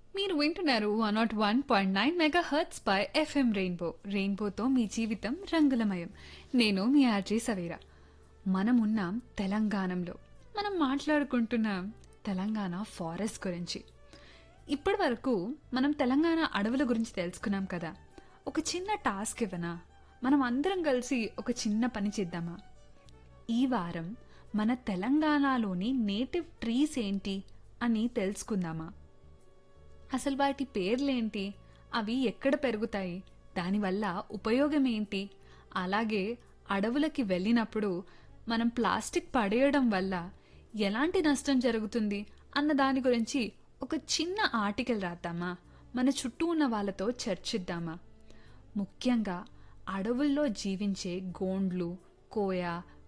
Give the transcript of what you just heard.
మీరు వింటున్నారు one naught one point nine mega hertz పై ఎఫ్ఎం రెయిన్బో రెయిన్బోతో మీ జీవితం రంగులమయం నేను మీ ఆర్జే సవేరా మనం ఉన్నాం తెలంగాణలో మనం మాట్లాడుకుంటున్నాం తెలంగాణ ఫారెస్ట్ గురించి ఇప్పటి వరకు మనం తెలంగాణ అడవుల గురించి తెలుసుకున్నాం కదా ఒక చిన్న టాస్క్ ఇవ్వనా మనం అందరం కలిసి ఒక చిన్న పని చేద్దామా ఈ వారం మన తెలంగాణలోని నేటివ్ ట్రీస్ ఏంటి అని తెలుసుకుందామా అసలు వాటి పేర్లేంటి అవి ఎక్కడ పెరుగుతాయి దానివల్ల ఉపయోగం ఏంటి అలాగే అడవులకి వెళ్ళినప్పుడు మనం ప్లాస్టిక్ పడేయడం వల్ల ఎలాంటి నష్టం జరుగుతుంది అన్న దాని గురించి ఒక చిన్న ఆర్టికల్ రాద్దామా మన చుట్టూ ఉన్న వాళ్ళతో చర్చిద్దామా ముఖ్యంగా అడవుల్లో జీవించే గోండ్లు కోయ